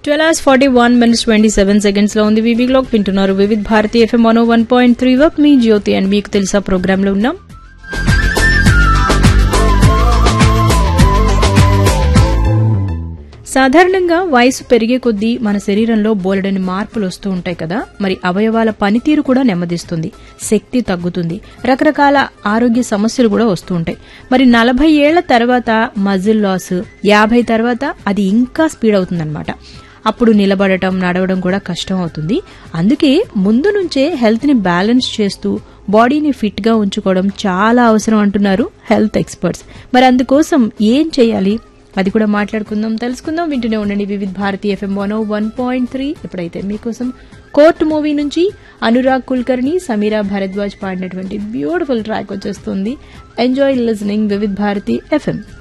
twelve hours forty one minutes twenty seven seconds లో ఉంది వివి క్లాక్ వింటున్నారు Vividh Bharati FM one one point three work మీ జ్యోతి అండ్ మీకు తెలుసా ప్రోగ్రామ్ లో ఉన్నాం సాధారణంగా వయసు పెరిగే కొద్దీ మన శరీరంలో బోలెడని మార్పులు వస్తూ ఉంటాయి కదా మరి అవయవాల పనితీరు కూడా నెమ్మదిస్తుంది శక్తి తగ్గుతుంది రకరకాల ఆరోగ్య సమస్యలు కూడా వస్తూ ఉంటాయి మరి నలభై ఏళ్ల తర్వాత మజిల్ లాస్ యాభై తర్వాత అది ఇంకా స్పీడ్ అవుతుందన్నమాట అప్పుడు నిలబడటం నడవడం కూడా కష్టం అవుతుంది అందుకే ముందు నుంచే హెల్త్ ని బ్యాలెన్స్ చేస్తూ బాడీని ఫిట్ గా ఉంచుకోవడం చాలా అవసరం అంటున్నారు హెల్త్ ఎక్స్పర్ట్స్ మరి అందుకోసం ఏం చేయాలి అది కూడా మాట్లాడుకుందాం తెలుసుకుందాం వింటూనే ఉండండి Vividh Bharati FM one one point three ఇప్పుడైతే మీకోసం కోర్ట్ మూవీ నుంచి అనురాగ్ కుల్కర్ని సమీరా భరద్వాజ్ పాడినటువంటి బ్యూటిఫుల్ ట్రాక్ వచ్చేస్తుంది enjoy listening Vividh Bharati FM